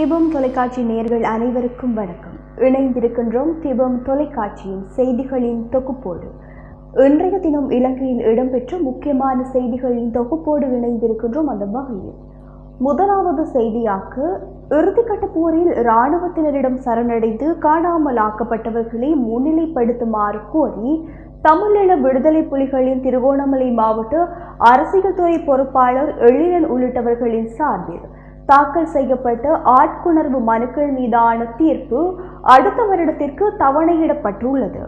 தீபம் தொலைக்காட்சி நேயர்கள் அனைவருக்கும் வணக்கம் இணைந்திருக்கின்றோம் தீபம் தொலைக்காட்சியின் செய்திகளின் தொகுப்போடு இன்றைய தினம் இலங்கையில் இடம்பெற்ற முக்கியமான செய்திகளின் தொகுப்போடு இணைந்திருக்கின்றோம் அந்த வகையில் முதலாவது செய்தியாக இறுதிக்கட்ட போரில் இராணுவத்தினரிடம் சரணடைந்து காணாமல் ஆக்கப்பட்டவர்களை முன்னிலைப்படுத்துமாறு கோரி தமிழீழ விடுதலை புலிகளின் திருகோணமலை மாவட்ட அரசியல் துறை பொறுப்பாளர் எழிலன் உள்ளிட்டவர்களின் சார்பில் தாக்கல் செய்யப்பட்ட ஆட்குணர்வு மனுக்கள் மீதான தீர்ப்பு அடுத்த வருடத்திற்கு தவணையிடப்பட்டுள்ளது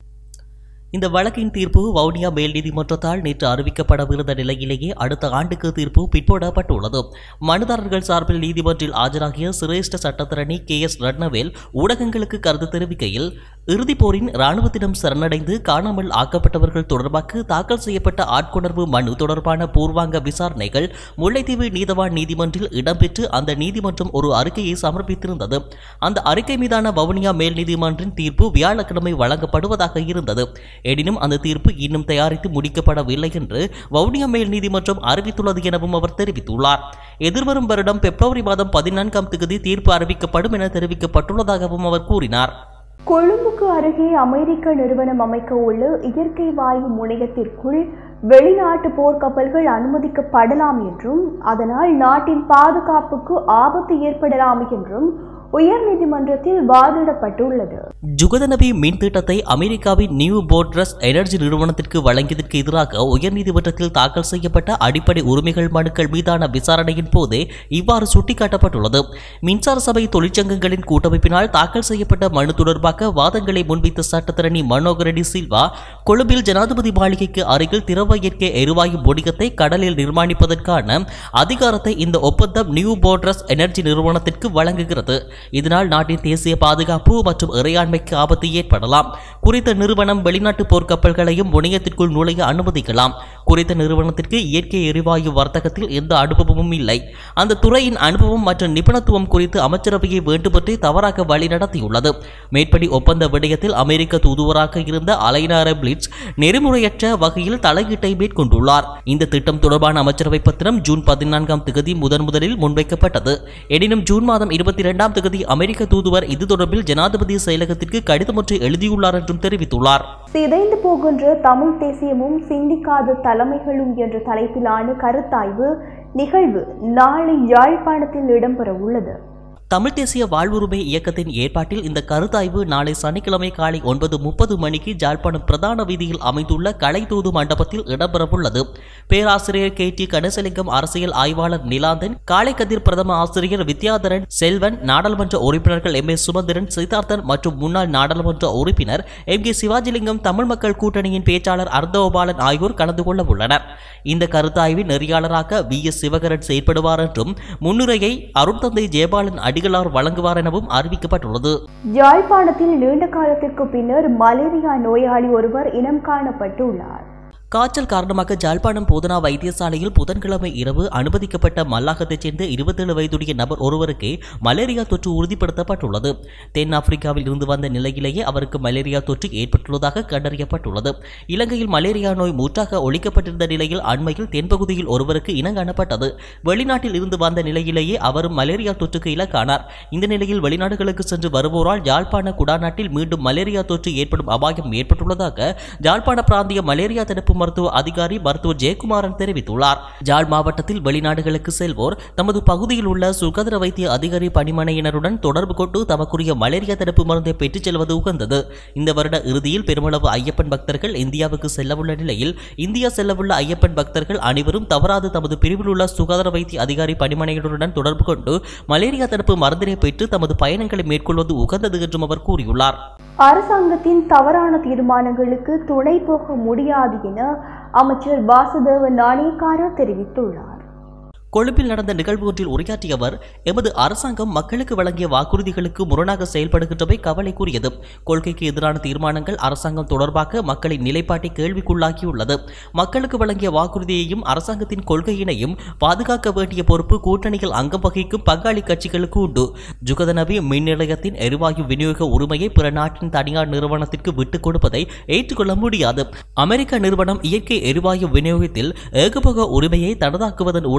இந்த வழக்கின் தீர்ப்பு வவுனியா மேல் நீதிமன்றத்தால் நேற்று அறிவிக்கப்படவிருந்த நிலையிலேயே அடுத்த ஆண்டுக்கு தீர்ப்பு பிற்போடப்பட்டுள்ளது மனுதாரர்கள் சார்பில் நீதிமன்றில் ஆஜராகிய சிரேஷ்ட சட்டத்தரணி கே எஸ் ரட்னவேல் ஊடகங்களுக்கு கருத்து தெரிவிக்கையில் இறுதிப் போரின் இராணுவத்திடம் சரணடைந்து காணாமல் ஆக்கப்பட்டவர்கள் தொடர்பாக தாக்கல் செய்யப்பட்ட ஆட்கொணர்வு மனு தொடர்பான பூர்வாங்க விசாரணைகள் முல்லைத்தீவு நீதவான் நீதிமன்றில் இடம்பெற்று அந்த நீதிமன்றம் ஒரு அறிக்கையை சமர்ப்பித்திருந்தது அந்த அறிக்கை மீதான வவுனியா மேல் நீதிமன்றின் தீர்ப்பு வியாழக்கிழமை வழங்கப்படுவதாக இருந்தது எனினும் அந்த தீர்ப்பு இன்னும் தயாரித்து முடிக்கப்படவில்லை என்று வவுனியா மேல் நீதிமன்றம் அறிவித்துள்ளது எனவும் அவர் தெரிவித்துள்ளார் எதிர்வரும் வருடம் பிப்ரவரி மாதம் பதினான்காம் தேதி தீர்ப்பு அறிவிக்கப்படும் என தெரிவிக்கப்பட்டுள்ளதாகவும் அவர் கூறினார் கொழும்புக்கு அருகே அமெரிக்க நிறுவனம் அமைக்க உள்ள இயற்கை வாயு முனையத்திற்குள் வெளிநாட்டு போர்க்கப்பல்கள் அனுமதிக்கப்படலாம் என்றும் அதனால் நாட்டின் பாதுகாப்புக்கு ஆபத்து ஏற்படலாம் என்றும் உயர்நீதிமன்றத்தில் வாதிடப்பட்டுள்ளது ஜுகதநபி மின் திட்டத்தை அமெரிக்காவின் நியூ போர்ட்ரஸ் எனர்ஜி நிறுவனத்திற்கு வழங்கியதற்கு எதிராக உயர்நீதிமன்றத்தில் தாக்கல் செய்யப்பட்ட அடிப்படை உரிமைகள் மனுக்கள் மீதான விசாரணையின் போதே இவ்வாறு சுட்டிக்காட்டப்பட்டுள்ளது மின்சார சபை தொழிற்சங்கங்களின் கூட்டமைப்பினால் தாக்கல் செய்யப்பட்ட மனு தொடர்பாக வாதங்களை முன்வைத்த சட்டத்தரணி மனோகரடி சில்வா கொழும்பில் ஜனாதிபதி மாளிகைக்கு அருகில் திரவ இயற்கை எரிவாயு முடிகத்தை கடலில் நிர்மாணிப்பதற்கான அதிகாரத்தை இந்த ஒப்பந்தம் நியூ போர்ட்ரஸ் எனர்ஜி நிறுவனத்திற்கு வழங்குகிறது இதனால் நாட்டின் தேசிய பாதுகாப்பு மற்றும் இறையாண்மைக்கு ஆபத்து ஏற்படலாம் குறித்த நிறுவனம் வெளிநாட்டு போர்க்கப்பல்களையும் முனையத்திற்குள் நுழைய அனுமதிக்கலாம் குறித்த நிறுவனத்திற்கு இயற்கை எரிவாயு வர்த்தகத்தில் எந்த அனுபவமும் இல்லை அந்த துறையின் அனுபவம் மற்றும் நிபுணத்துவம் குறித்து அமைச்சரவையை வேண்டுபற்றி தவறாக வழிநடத்தியுள்ளது மேற்படி ஒப்பந்த விடயத்தில் அமெரிக்க தூதுவராக இருந்த அலைனார பிளிட்ஸ் நெறிமுறையற்ற வகையில் தலையீட்டை மேற்கொண்டுள்ளார் இந்த திட்டம் தொடர்பான அமைச்சரவை பத்திரம் ஜூன் பதினான்காம் தேதி முதன் முதலில் முன்வைக்கப்பட்டது எனினும் ஜூன் மாதம் இருபத்தி இரண்டாம் தேதி அமெரிக்க தூதுவர் இது தொடர்பில் ஜனாதிபதி செயலகத்திற்கு கடிதம் ஒன்றை எழுதியுள்ளார் என்றும் தெரிவித்துள்ளார் சிதைந்து போகின்ற தமிழ் தேசியமும் சிந்திக்காத தலைமைகளும் என்ற தலைப்பிலான கருத்தாய்வு நிகழ்வு நாளை யாழ்ப்பாணத்தில் இடம்பெற உள்ளது தமிழ் தேசிய வாழ்வுரிமை இயக்கத்தின் ஏற்பாட்டில் இந்த கருத்தாய்வு நாளை சனிக்கிழமை காலை ஒன்பது முப்பது மணிக்கு ஜாழ்ப்பாணம் பிரதான வீதியில் அமைந்துள்ள கலைத்தூது மண்டபத்தில் இடம்பெறவுள்ளது பேராசிரியர் கே டி கணேசலிங்கம் அரசியல் ஆய்வாளர் நிலாந்தன் காலை கதிர் பிரதம ஆசிரியர் வித்யாதரன் செல்வன் நாடாளுமன்ற உறுப்பினர்கள் எம் ஏ சுமந்திரன் சித்தார்த்தன் மற்றும் முன்னாள் நாடாளுமன்ற உறுப்பினர் எம் கே சிவாஜிலிங்கம் தமிழ் மக்கள் கூட்டணியின் பேச்சாளர் அர்த்தகோபாலன் ஆகியோர் கலந்து கொள்ள உள்ளனர் இந்த கருத்தாய்வின் நெறியாளராக வி எஸ் சிவகரன் செயற்படுவார் என்றும் முன்னுரையை அருட்தந்தை ஜெயபாலன் அடிகளார் வழங்குவார் எனவும் அறிவிக்கப்பட்டுள்ளது யாழ்ப்பாணத்தில் நீண்ட காலத்திற்கு பின்னர் மலேரியா நோயாளி ஒருவர் இனம் காணப்பட்டுள்ளார் காய்ச்சல் காரணமாக ஜாழ்ப்பாணம் போதனா வைத்தியசாலையில் புதன்கிழமை இரவு அனுமதிக்கப்பட்ட மல்லாகத்தைச் சேர்ந்த இருபத்தேழு வயதுடைய நபர் ஒருவருக்கு மலேரியா தொற்று உறுதிப்படுத்தப்பட்டுள்ளது தென் ஆப்பிரிக்காவில் இருந்து வந்த நிலையிலேயே அவருக்கு மலேரியா தொற்று ஏற்பட்டுள்ளதாக கண்டறியப்பட்டுள்ளது இலங்கையில் மலேரியா நோய் மூற்றாக ஒழிக்கப்பட்டிருந்த நிலையில் அண்மையில் தென்பகுதியில் ஒருவருக்கு இனங்காணப்பட்டது வெளிநாட்டில் இருந்து வந்த நிலையிலேயே அவரும் மலேரியா தொற்றுக்கு இலக்கானார் இந்த நிலையில் வெளிநாடுகளுக்கு சென்று வருவோரால் யாழ்ப்பாண குடாநாட்டில் மீண்டும் மலேரியா தொற்று ஏற்படும் அபாயம் ஏற்பட்டுள்ளதாக யாழ்ப்பாண பிராந்திய மலேரியா தடுப்பு மருத்துவ அதிகாரி மருத்துவர் ஜெயக்குமாரன் தெரிவித்துள்ளார் ஜாழ் மாவட்டத்தில் வெளிநாடுகளுக்கு செல்வோர் தமது பகுதியில் உள்ள சுகாதார வைத்திய அதிகாரி பணிமனையினருடன் தொடர்பு கொண்டு தமக்குரிய மலேரியா தடுப்பு மருந்தை பெற்றுச் செல்வது உகந்தது இந்த வருட இறுதியில் பெருமளவு ஐயப்பன் பக்தர்கள் இந்தியாவுக்கு செல்லவுள்ள நிலையில் இந்தியா செல்லவுள்ள ஐயப்பன் பக்தர்கள் அனைவரும் தவறாது தமது பிரிவில் உள்ள சுகாதார வைத்திய அதிகாரி பணிமனையினருடன் தொடர்பு கொண்டு மலேரியா தடுப்பு மருந்தினை பெற்று தமது பயணங்களை மேற்கொள்வது உகந்தது என்றும் அவர் கூறியுள்ளார் அரசாங்கத்தின் தவறான தீர்மானங்களுக்கு துணை போக முடியாது என அமைச்சர் வாசுதேவ நாணயக்கார தெரிவித்துள்ளார் கொழும்பில் நடந்த நிகழ்வு ஒன்றில் உரையாற்றிய அவர் எமது அரசாங்கம் மக்களுக்கு வழங்கிய வாக்குறுதிகளுக்கு முரணாக செயல்படுகின்றமை கவலை கூறியது கொள்கைக்கு எதிரான தீர்மானங்கள் அரசாங்கம் தொடர்பாக மக்களின் நிலைப்பாட்டை கேள்விக்குள்ளாக்கியுள்ளது மக்களுக்கு வழங்கிய வாக்குறுதியையும் அரசாங்கத்தின் கொள்கையினையும் பாதுகாக்க வேண்டிய பொறுப்பு கூட்டணியில் அங்கம் வகிக்கும் பங்காளி கட்சிகளுக்கு உண்டு ஜுகதநபி மின் நிலையத்தின் எரிவாயு விநியோக உரிமையை பிற நாட்டின் தனியார் நிறுவனத்திற்கு விட்டுக் கொடுப்பதை ஏற்றுக்கொள்ள முடியாது அமெரிக்க நிறுவனம் இயற்கை எரிவாயு விநியோகத்தில் ஏகபோக உரிமையை தனதாக்குவதன் ஊடாக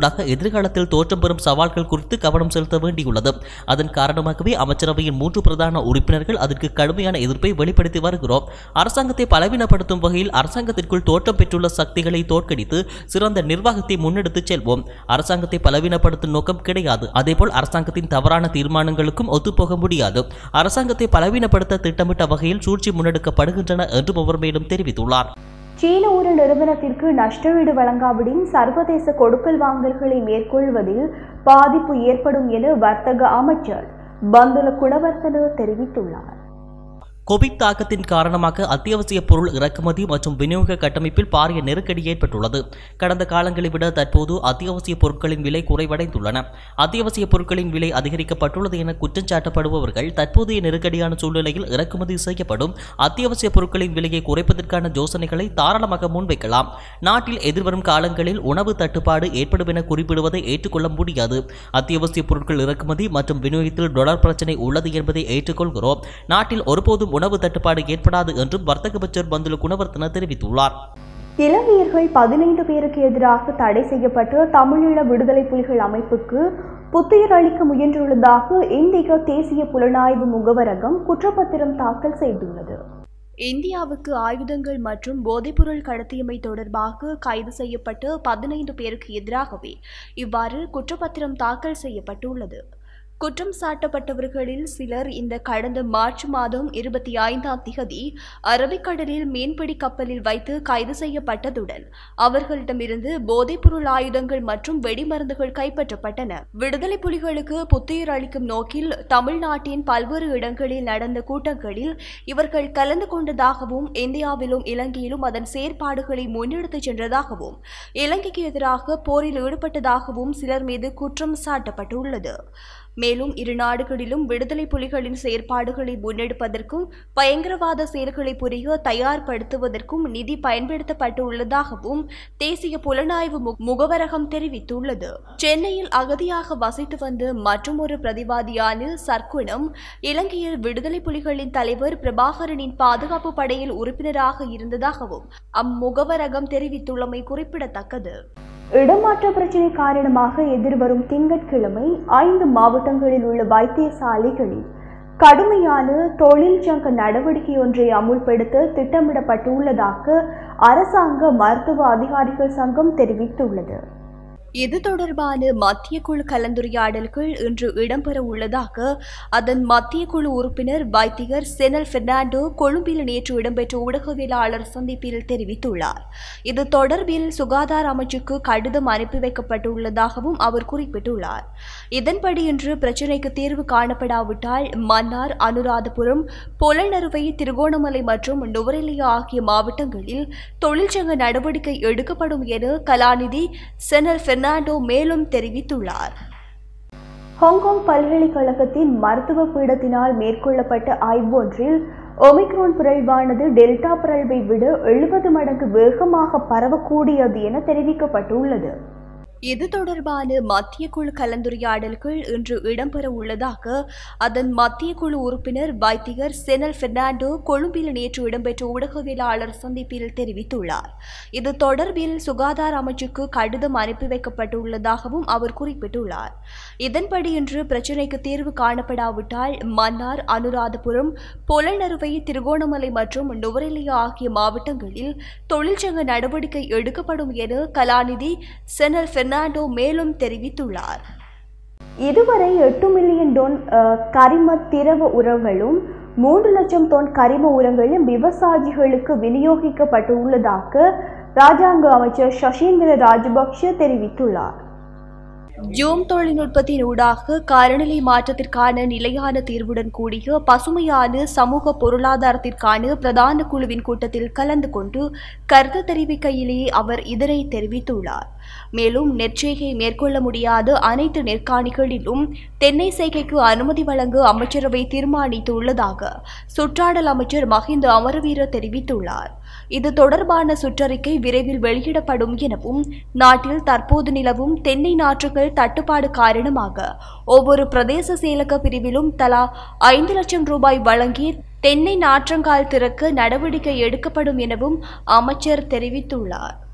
எதிர்காலத்தில் தோற்றம் பெறும் சவால்கள் குறித்து கவனம் செலுத்த வேண்டியுள்ளது அதன் காரணமாகவே அமைச்சரவையின் மூன்று பிரதான உறுப்பினர்கள் அதற்கு கடுமையான எதிர்ப்பை வெளிப்படுத்தி வருகிறோம் அரசாங்கத்தை பலவீனப்படுத்தும் வகையில் அரசாங்கத்திற்குள் தோற்றம் பெற்றுள்ள சக்திகளை தோற்கடித்து சிறந்த நிர்வாகத்தை முன்னெடுத்துச் செல்வோம் அரசாங்கத்தை பலவீனப்படுத்தும் நோக்கம் கிடையாது அதேபோல் அரசாங்கத்தின் தவறான தீர்மானங்களுக்கும் ஒத்துப்போக முடியாது அரசாங்கத்தை பலவீனப்படுத்த திட்டமிட்ட வகையில் சூழ்ச்சி முன்னெடுக்கப்படுகின்றன என்றும் அவர் மேலும் தெரிவித்துள்ளார் சீன ஒரு நிறுவனத்திற்கு நஷ்டஈடு வழங்காவிடின் சர்வதேச கொடுக்கல் வாங்கல்களை மேற்கொள்வதில் பாதிப்பு ஏற்படும் என வர்த்தக அமைச்சர் பந்துல குணவர்த்தன தெரிவித்துள்ளார் கோவிட் தாக்கத்தின் காரணமாக அத்தியாவசிய பொருள் இறக்குமதி மற்றும் விநியோக கட்டமைப்பில் பாரிய நெருக்கடி ஏற்பட்டுள்ளது கடந்த காலங்களை விட தற்போது அத்தியாவசிய பொருட்களின் விலை குறைவடைந்துள்ளன அத்தியாவசிய பொருட்களின் விலை அதிகரிக்கப்பட்டுள்ளது என குற்றம் சாட்டப்படுபவர்கள் தற்போதைய நெருக்கடியான சூழ்நிலையில் இறக்குமதி செய்யப்படும் அத்தியாவசிய பொருட்களின் விலையை குறைப்பதற்கான யோசனைகளை தாராளமாக முன்வைக்கலாம் நாட்டில் எதிர்வரும் காலங்களில் உணவு தட்டுப்பாடு ஏற்படும் என குறிப்பிடுவதை ஏற்றுக்கொள்ள முடியாது அத்தியாவசிய பொருட்கள் இறக்குமதி மற்றும் விநியோகத்தில் டொலர் பிரச்சினை உள்ளது என்பதை ஏற்றுக்கொள்கிறோம் நாட்டில் ஒருபோதும் உணவு தட்டுப்பாடு ஏற்படாது என்றும் வர்த்தக அமைச்சர் பந்துல குணவர்த்தன தெரிவித்துள்ளார் இலங்கையர்கள் பதினைந்து பேருக்கு எதிராக தடை செய்யப்பட்ட தமிழீழ விடுதலை புலிகள் அமைப்புக்கு புத்துயிர் அளிக்க முயன்றுள்ளதாக இந்திய தேசிய புலனாய்வு முகவரகம் குற்றப்பத்திரம் தாக்கல் செய்துள்ளது இந்தியாவுக்கு ஆயுதங்கள் மற்றும் போதைப்பொருள் கடத்தியமை தொடர்பாக கைது செய்யப்பட்டு பதினைந்து பேருக்கு எதிராகவே இவ்வாறு குற்றப்பத்திரம் தாக்கல் செய்யப்பட்டுள்ளது குற்றம் சாட்டப்பட்டவர்களில் சிலர் இந்த கடந்த மார்ச் மாதம் இருபத்தி ஐந்தாம் திகதி அரபிக்கடலில் மீன்பிடி கப்பலில் வைத்து கைது செய்யப்பட்டதுடன் அவர்களிடமிருந்து போதைப்பொருள் ஆயுதங்கள் மற்றும் வெடிமருந்துகள் கைப்பற்றப்பட்டன விடுதலை புலிகளுக்கு புத்துயிர் அளிக்கும் நோக்கில் தமிழ்நாட்டின் பல்வேறு இடங்களில் நடந்த கூட்டங்களில் இவர்கள் கலந்து கொண்டதாகவும் இந்தியாவிலும் இலங்கையிலும் அதன் செயற்பாடுகளை முன்னெடுத்துச் சென்றதாகவும் இலங்கைக்கு எதிராக போரில் ஈடுபட்டதாகவும் சிலர் மீது குற்றம் சாட்டப்பட்டுள்ளது மேலும் இரு நாடுகளிலும் விடுதலை புலிகளின் செயற்பாடுகளை முன்னெடுப்பதற்கும் பயங்கரவாத செயல்களை புரிய தயார்படுத்துவதற்கும் நிதி பயன்படுத்தப்பட்டுள்ளதாகவும் தேசிய புலனாய்வு மு- முகவரகம் தெரிவித்துள்ளது சென்னையில் அகதியாக வசித்து வந்த மற்றொரு பிரதிவாதியான சர்க்குணம் இலங்கையில் விடுதலை புலிகளின் தலைவர் பிரபாகரனின் பாதுகாப்பு படையில் உறுப்பினராக இருந்ததாகவும் அம்முகவரகம் தெரிவித்துள்ளமை குறிப்பிடத்தக்கது இடமாற்ற பிரச்சினை காரணமாக எதிர்வரும் திங்கட்கிழமை ஐந்து மாவட்டங்களில் உள்ள வைத்தியசாலைகளில் கடுமையான தொழிற்சங்க நடவடிக்கை ஒன்றை அமுல்படுத்த திட்டமிடப்பட்டுள்ளதாக அரசாங்க மருத்துவ அதிகாரிகள் சங்கம் தெரிவித்துள்ளது இது தொடர்பான மத்திய குழு கலந்துரையாடல்கள் இன்று இடம்பெற உள்ளதாக அதன் மத்திய குழு உறுப்பினர் வைத்தியர் செனல் பெர்னாண்டோ கொழும்பில் நேற்று இடம்பெற்ற ஊடகவியலாளர் சந்திப்பில் தெரிவித்துள்ளார் இது தொடர்பில் சுகாதார அமைச்சுக்கு கடிதம் அனுப்பி வைக்கப்பட்டுள்ளதாகவும் அவர் குறிப்பிட்டுள்ளார் இதன்படி இன்று பிரச்சினைக்கு தீர்வு காணப்படாவிட்டால் மன்னார் அனுராதபுரம் பொலனறுவை திருகோணமலை மற்றும் நுவரெலியா ஆகிய மாவட்டங்களில் தொழிற்சங்க நடவடிக்கை எடுக்கப்படும் என கலாநிதி செனல் பெர்னாண்டோ மேலும் தெரிவித்துள்ளார் ஹாங்காங் பல்கலைக்கழகத்தின் மருத்துவ பீடத்தினால் மேற்கொள்ளப்பட்ட ஆய்வொன்றில் ஒமிக்ரான் பிறழ்வானது டெல்டா பிறழ்வை விட எழுபது மடங்கு வேகமாக பரவக்கூடியது என தெரிவிக்கப்பட்டுள்ளது இது தொடர்பான மத்திய குழு கலந்துரையாடல்கள் இன்று இடம்பெற உள்ளதாக அதன் மத்திய குழு உறுப்பினர் வைத்தியர் செனல் பெர்னாண்டோ கொழும்பில் நேற்று இடம்பெற்ற ஊடகவியலாளர் சந்திப்பில் தெரிவித்துள்ளார் இது தொடர்பில் சுகாதார அமைச்சுக்கு கடிதம் அனுப்பி வைக்கப்பட்டுள்ளதாகவும் அவர் குறிப்பிட்டுள்ளார் இதன்படி இன்று பிரச்சினைக்கு தீர்வு காணப்படாவிட்டால் மன்னார் அனுராதபுரம் பொலனறுவை திருகோணமலை மற்றும் நுவரெலியா ஆகிய மாவட்டங்களில் தொழிற்சங்க நடவடிக்கை எடுக்கப்படும் என கலாநிதி செனல் பெர்னாண்டோ மேலும் தெரிவித்துள்ளார் இதுவரை எட்டு மில்லியன் டொன் அஹ், கரிம திரவ உரங்களும் மூன்று லட்சம் தொன் கரிம உரங்களும் விவசாயிகளுக்கு விநியோகிக்கப்பட்டு உள்ளதாக ராஜாங்க அமைச்சர் சசீந்திர ராஜபக்ஷ தெரிவித்துள்ளார் ஜூம் தொழில்நுட்பத்தின் ஊடாக காலநிலை மாற்றத்திற்கான நிலையான தீர்வுடன் கூடிய பசுமையான சமூக பொருளாதாரத்திற்கான பிரதான குழுவின் கூட்டத்தில் கலந்து கொண்டு கருத்து தெரிவிக்கையிலேயே அவர் இதனை தெரிவித்துள்ளார் மேலும் நெற்செய்கை மேற்கொள்ள முடியாத அனைத்து நெற்காணிகளிலும் தென்னை செய்கைக்கு அனுமதி வழங்க அமைச்சரவை தீர்மானித்துள்ளதாக சுற்றாடல் அமைச்சர் மஹிந்த அமரவீர தெரிவித்துள்ளார் இது தொடர்பான சுற்றறிக்கை விரைவில் வெளியிடப்படும் எனவும் நாட்டில் தற்போது நிலவும் தென்னை நாற்றுகள் தட்டுப்பாடு காரணமாக ஒவ்வொரு பிரதேச செயலக பிரிவிலும் தலா ஐந்து லட்சம் ரூபாய் வழங்கி தென்னை நாற்றங்கால் திறக்க நடவடிக்கை எடுக்கப்படும் எனவும் அமைச்சர் தெரிவித்துள்ளார்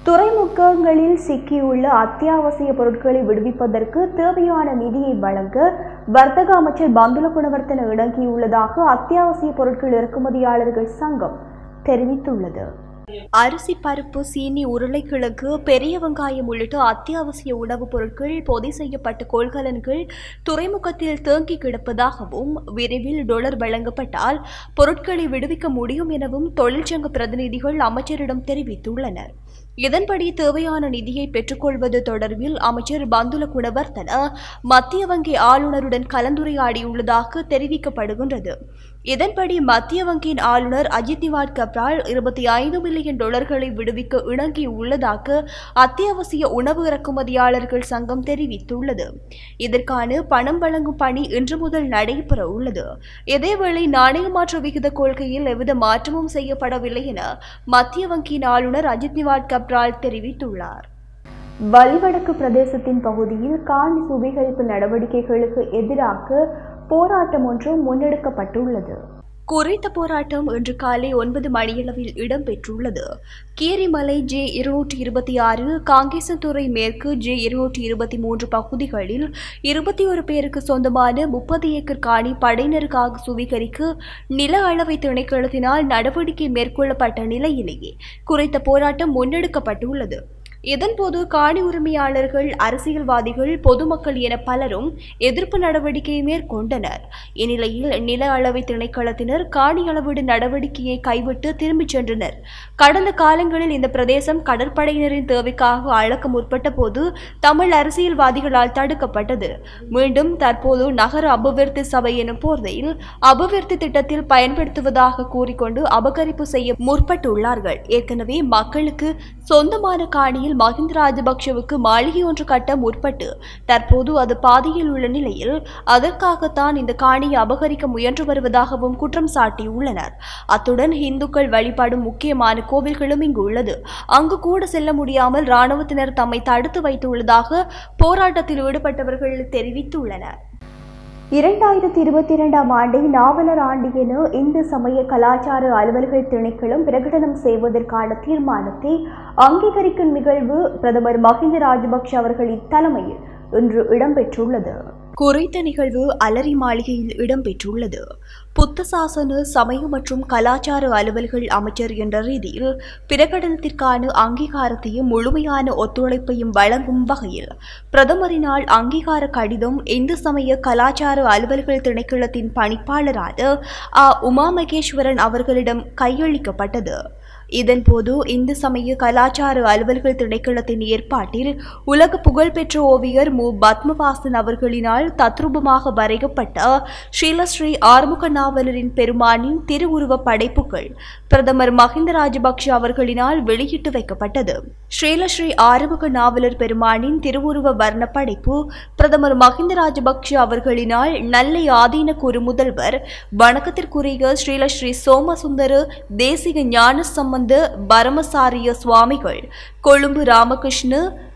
துறைமுகங்களில் சிக்கியுள்ள அத்தியாவசிய பொருட்களை விடுவிப்பதற்கு தேவையான நிதியை வழங்க வர்த்தக அமைச்சர் பந்துல குணவர்த்தன இணங்கியுள்ளதாக அத்தியாவசிய பொருட்கள் இறக்குமதியாளர்கள் சங்கம் தெரிவித்துள்ளது அரிசி பருப்பு சீனி உருளைக்கிழங்கு பெரிய வெங்காயம் உள்ளிட்ட அத்தியாவசிய உணவுப் பொருட்கள் பொதி செய்யப்பட்ட கொள்கலன்கள் துறைமுகத்தில் தேங்கி கிடப்பதாகவும் விரைவில் டொலர் வழங்கப்பட்டால் பொருட்களை விடுவிக்க முடியும் எனவும் தொழிற்சங்க பிரதிநிதிகள் அமைச்சரிடம் தெரிவித்துள்ளனர் இதன்படி தேவையான நிதியை பெற்றுக்கொள்வது தொடர்பில் அமைச்சர் பந்துல குணவர்த்தன மத்திய வங்கி ஆளுநருடன் கலந்துரையாடியுள்ளதாக தெரிவிக்கப்படுகின்றது இதன்படி மத்திய வங்கியின் ஆளுநர் அஜித் திவாட் கப்ரால் இருபத்தி ஐந்து மில்லியன் டாலர்களை விடுவிக்க இணங்கியுள்ளதாக அத்தியாவசிய உணவு இறக்குமதியாளர்கள் சங்கம் தெரிவித்துள்ளது இதற்கான பணம் வழங்கும் பணி இன்று முதல் நடைபெற உள்ளது இதேவேளை நாணய மாற்று விகித கொள்கையில் எவ்வித மாற்றமும் செய்யப்படவில்லை என மத்திய வங்கியின் ஆளுநர் அஜித் திவாட் கப்ரால் தெரிவித்துள்ளார் வலிவடக்கு பிரதேசத்தின் பகுதியில் காணி சுவீகரிப்பு நடவடிக்கைகளுக்கு எதிராக போராட்டம் ஒன்று முன்னெடுக்கப்பட்டுள்ளது குறித்த போராட்டம் இன்று காலை ஒன்பது மணியளவில் இடம்பெற்றுள்ளது கீரிமலை ஜே இருநூற்றி இருபத்தி ஆறு காங்கேசத்துறை மேற்கு ஜே இருநூற்றி இருபத்தி மூன்று பகுதிகளில் இருபத்தி ஒரு பேருக்கு சொந்தமான முப்பது ஏக்கர் காணி படையினருக்காக சுவீகரிக்க நில அளவை திணைக்களத்தினால் நடவடிக்கை மேற்கொள்ளப்பட்ட நிலையிலேயே குறித்த போராட்டம் முன்னெடுக்கப்பட்டுள்ளது இதன்போது காணி உரிமையாளர்கள் அரசியல்வாதிகள் பொதுமக்கள் என பலரும் எதிர்ப்பு நடவடிக்கையை மேற்கொண்டனர் இந்நிலையில் நில அளவை திணைக்களத்தினர் காணி அளவீடு நடவடிக்கையை கைவிட்டு திரும்பிச் சென்றனர் கடந்த காலங்களில் இந்த பிரதேசம் கடற்படையினரின் தேவைக்காக அளக்க முற்பட்ட போது தமிழ் அரசியல்வாதிகளால் தடுக்கப்பட்டது மீண்டும் தற்போது நகர அபிவிருத்தி சபை எனும் போர்வையில் அபிவிருத்தி திட்டத்தில் பயன்படுத்துவதாக கூறிக்கொண்டு அபகரிப்பு செய்ய முற்பட்டுள்ளார்கள் ஏற்கனவே மக்களுக்கு சொந்தமான காணியில் மஹிந்த ராஜபக்ஷவுக்கு மாளிகை ஒன்று கட்ட முற்பட்டு தற்போது அது பாதியில் உள்ள நிலையில் அதற்காகத்தான் இந்த காணியை அபகரிக்க முயன்று வருவதாகவும் குற்றம் சாட்டியுள்ளனர் அத்துடன் இந்துக்கள் வழிபடும் முக்கியமான கோவில்களும் இங்கு உள்ளது அங்கு கூட செல்ல முடியாமல் இராணுவத்தினர் தம்மை தடுத்து வைத்துள்ளதாக போராட்டத்தில் ஈடுபட்டவர்கள் தெரிவித்துள்ளனர் இரண்டாயிரத்தி இருபத்தி இரண்டாம் ஆண்டை நாவலர் ஆண்டு என இந்து சமய கலாச்சார அலுவல்கள் திணைக்களம் பிரகடனம் செய்வதற்கான தீர்மானத்தை அங்கீகரிக்கும் நிகழ்வு பிரதமர் மஹிந்த ராஜபக்ஷ அவர்களின் தலைமையில் இன்று இடம்பெற்றுள்ளது குறித்த நிகழ்வு அலரி மாளிகையில் இடம்பெற்றுள்ளது புத்த சாசன சமய மற்றும் கலாச்சார அலுவல்கள் அமைச்சர் என்ற ரீதியில் பிரகடனத்திற்கான அங்கீகாரத்தையும் முழுமையான ஒத்துழைப்பையும் வழங்கும் வகையில் பிரதமரினால் அங்கீகார கடிதம் இந்து சமய கலாச்சார அலுவல்கள் திணைக்களத்தின் பணிப்பாளரான ஆ உமா மகேஸ்வரன் அவர்களிடம் கையளிக்கப்பட்டது இதன்போது இந்து சமய கலாச்சார அலுவல்கள் திணைக்களத்தின் ஏற்பாட்டில் உலக புகழ்பெற்ற ஓவியர் மு பத்மவாசன் அவர்களினால் தத்ரூபமாக வரையப்பட்ட ஸ்ரீலஸ்ரீ ஆறுமுக நாவலரின் பெருமானின் திருவுருவ படைப்புகள் பிரதமர் மஹிந்த ராஜபக்ஷ அவர்களினால் வெளியிட்டு வைக்கப்பட்டது ஸ்ரீலஸ்ரீ ஆறுமுக நாவலர் பெருமானின் திருவுருவ வர்ண படைப்பு பிரதமர் மஹிந்த ராஜபக்ஷ அவர்களினால் நல்லை ஆதீன குரு முதல்வர் வணக்கத்திற்குரிய ஸ்ரீலஸ்ரீ சோமசுந்தர தேசிக ஞான சம்பந்த பரமசாரிய சுவாமிகள் கொழும்பு ராமகிருஷ்ண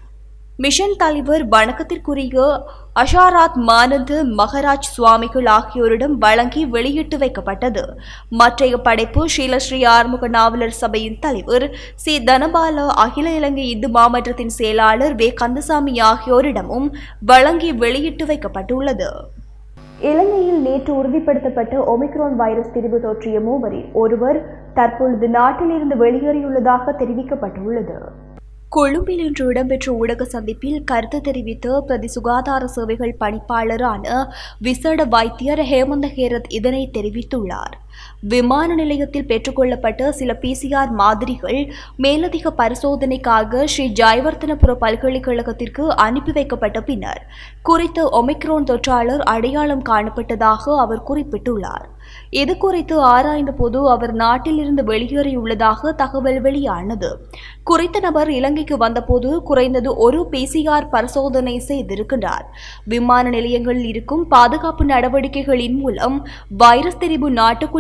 மிஷன் தலைவர் வணக்கத்திற்குரிய அஷாராத் மானந்த மகராஜ் சுவாமிகள் ஆகியோரிடம் வழங்கி வெளியிட்டு வைக்கப்பட்டது மற்றைய படைப்பு ஸ்ரீலஸ்ரீ ஆறுமுக நாவலர் சபையின் தலைவர் சி தனபால அகில இலங்கை இந்து மாமன்றத்தின் செயலாளர் வே கந்தசாமி ஆகியோரிடமும் வழங்கி வெளியிட்டு வைக்கப்பட்டுள்ளது இலங்கையில் நேற்று உறுதிப்படுத்தப்பட்ட ஒமிக்ரான் வைரஸ் திரிவு தோற்றிய மூவரில் ஒருவர் தற்பொழுது நாட்டிலிருந்து வெளியேறியுள்ளதாக தெரிவிக்கப்பட்டுள்ளது கொழும்பில் இன்று இடம்பெற்ற ஊடக சந்திப்பில் கருத்து தெரிவித்த பிரதி சுகாதார சேவைகள் பணிப்பாளரான விசேட வைத்தியர் ஹேமந்த ஹேரத் இதனை தெரிவித்துள்ளார் விமான நிலையத்தில் பெற்றுக்கொள்ளப்பட்ட சில பிசிஆர் மாதிரிகள் மேலதிக பரிசோதனைக்காக ஸ்ரீ ஜெயவர்த்தனபுர பல்கலைக்கழகத்திற்கு அனுப்பி வைக்கப்பட்ட பின்னர் குறித்த ஒமிக்ரோன் தொற்றாளர் அடையாளம் காணப்பட்டதாக அவர் குறிப்பிட்டுள்ளார் இது குறித்து ஆராய்ந்த போது அவர் நாட்டிலிருந்து வெளியேறியுள்ளதாக தகவல் வெளியானது குறித்த நபர் இலங்கைக்கு வந்தபோது குறைந்தது ஒரு பிசிஆர் பரிசோதனை செய்திருக்கின்றார் விமான நிலையங்களில் இருக்கும் பாதுகாப்பு நடவடிக்கைகளின் மூலம் வைரஸ் தெரிவு நாட்டுக்குள்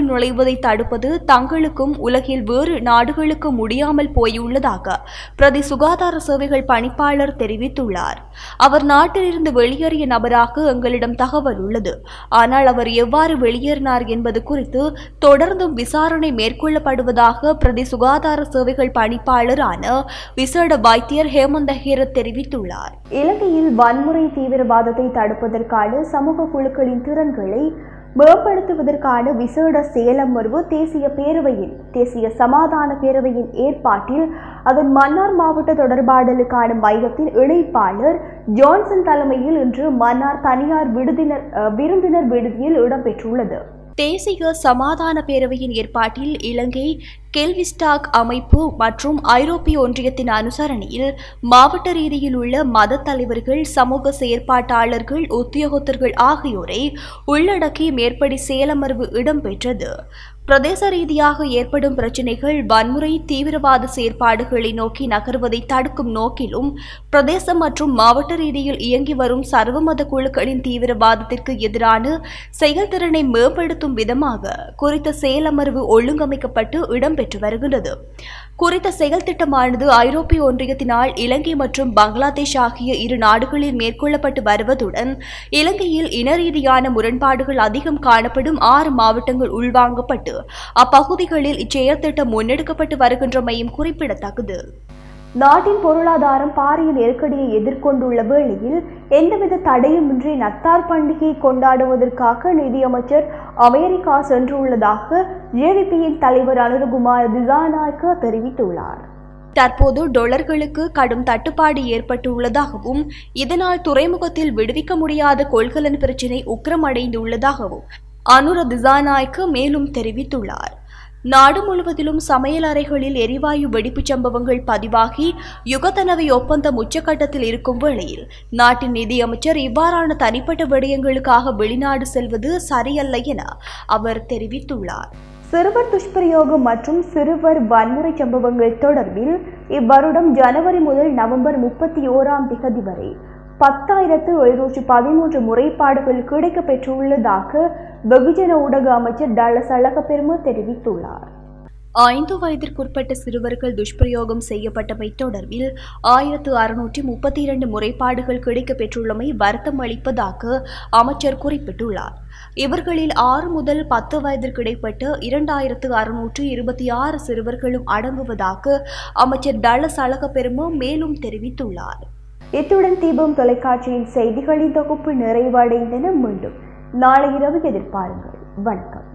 ஐரோப்பாவுக்குள் நுழைவதை தடுப்பது தங்களுக்கும் உலகில் வேறு நாடுகளுக்கும் முடியாமல் போயுள்ளதாக பிரதி சுகாதார சேவைகள் பணிப்பாளர் தெரிவித்துள்ளார் அவர் நாட்டிலிருந்து வெளியேறிய நபராக எங்களிடம் தகவல் உள்ளது ஆனால் அவர் எவ்வாறு வெளியேறினார் என்பது குறித்து தொடர்ந்தும் விசாரணை மேற்கொள்ளப்படுவதாக பிரதி சுகாதார சேவைகள் பணிப்பாளரான விசேட வைத்தியர் ஹேமந்த ஹேரத் தெரிவித்துள்ளார் இலங்கையில் வன்முறை தீவிரவாதத்தை தடுப்பதற்கான சமூக குழுக்களின் திறன்களை மேம்படுத்துவதற்கான விசேட சேலமர்வு தேசிய பேரவையின் தேசிய சமாதான பேரவையின் ஏற்பாட்டில் அதன் மன்னார் மாவட்ட தொடர்பாடலுக்கான மையத்தின் இணைப்பாளர் ஜான்சன் தலைமையில் இன்று மன்னார் தனியார் விடுதினர் அஹ், விருந்தினர் விடுதியில் இடம்பெற்றுள்ளது தேசிய சமாதான பேரவையின் ஏற்பாட்டில் இலங்கை கெல்விஸ்டாக் அமைப்பு மற்றும் ஐரோப்பிய ஒன்றியத்தின் அனுசரணையில் மாவட்ட ரீதியில் உள்ள மத தலைவர்கள் சமூக செயற்பாட்டாளர்கள் உத்தியோகத்தர்கள் ஆகியோரை உள்ளடக்கி மேற்படி சேலமர்வு இடம்பெற்றது பிரதேச ரீதியாக ஏற்படும் பிரச்சினைகள் வன்முறை தீவிரவாத செயற்பாடுகளை நோக்கி நகர்வதை தடுக்கும் நோக்கிலும் பிரதேச மற்றும் மாவட்ட ரீதியில் இயங்கி வரும் சர்வமத குழுக்களின் தீவிரவாதத்திற்கு எதிரான செயல்திறனை மேம்படுத்தும் விதமாக குறித்த செயலமர்வு ஒழுங்கமைக்கப்பட்டு இடம்பெற்று வருகிறது குறித்த செயல் திட்டமானது ஐரோப்பிய ஒன்றியத்தினால் இலங்கை மற்றும் பங்களாதேஷ் ஆகிய இரு நாடுகளில் மேற்கொள்ளப்பட்டு வருவதுடன் இலங்கையில் இன ரீதியான முரண்பாடுகள் அதிகம் காணப்படும் ஆறு மாவட்டங்கள் உள்வாங்கப்பட்டு அப்பகுதிகளில் இச்செயற்திட்டம் முன்னெடுக்கப்பட்டு வருகின்றமையும் குறிப்பிடத்தக்கது நாட்டின் பொருளாதாரம் பாரிய நெருக்கடியை எதிர்கொண்டுள்ள வேளையில் எந்தவித தடையுமின்றி நத்தார் பண்டிகையை கொண்டாடுவதற்காக நிதியமைச்சர் அமெரிக்கா சென்றுள்ளதாக ஜேவிபியின் தலைவர் அனுரகுமார் திசாநாயக்க தெரிவித்துள்ளார் தற்போது டொலர்களுக்கு கடும் தட்டுப்பாடு ஏற்பட்டுள்ளதாகவும் இதனால் துறைமுகத்தில் விடுவிக்க முடியாத கொள்கலன் பிரச்சினை உக்கிரமடைந்துள்ளதாகவும் அனுர திசாநாயக்க மேலும் தெரிவித்துள்ளார் நாடு முழுவதிலும் சமையல் அறைகளில் எரிவாயு வெடிப்புச் சம்பவங்கள் பதிவாகி யுகத்தனவை ஒப்பந்தம் உச்சக்கட்டத்தில் இருக்கும் வேளையில் நாட்டின் நிதியமைச்சர் இவ்வாறான தனிப்பட்ட விடயங்களுக்காக வெளிநாடு செல்வது சரியல்ல என அவர் தெரிவித்துள்ளார் சிறுவர் துஷ்பிரயோகம் மற்றும் சிறுவர் வன்முறை சம்பவங்கள் தொடர்பில் இவ்வருடம் ஜனவரி முதல் நவம்பர் முப்பத்தி ஓராம் திகதி வரை பத்தாயிரத்து எழுநூற்று பதிமூன்று முறைப்பாடுகள் கிடைக்கப்பெற்றுள்ளதாக வெகுஜன ஊடக அமைச்சர் டலஸ் அழகப்பெரும தெரிவித்துள்ளார் ஐந்து வயதிற்குட்பட்ட சிறுவர்கள் துஷ்பிரயோகம் செய்யப்பட்டமை தொடர்பில் ஆயிரத்து அறுநூற்றி முப்பத்தி இரண்டு முறைப்பாடுகள் கிடைக்கப்பெற்றுள்ளமை வருத்தம் அளிப்பதாக அமைச்சர் குறிப்பிட்டுள்ளார் இவர்களில் ஆறு முதல் பத்து வயதிற்கு இடைப்பட்ட இரண்டாயிரத்து அறுநூற்று இருபத்தி ஆறு சிறுவர்களும் அடங்குவதாக அமைச்சர் டலஸ் அழகப்பெரும மேலும் தெரிவித்துள்ளார் இத்துடன் தீபம் தொலைக்காட்சியின் செய்திகளின் தொகுப்பு நிறைவடைந்தன மீண்டும் நாளை இரவு எதிர்பாருங்கள் வணக்கம்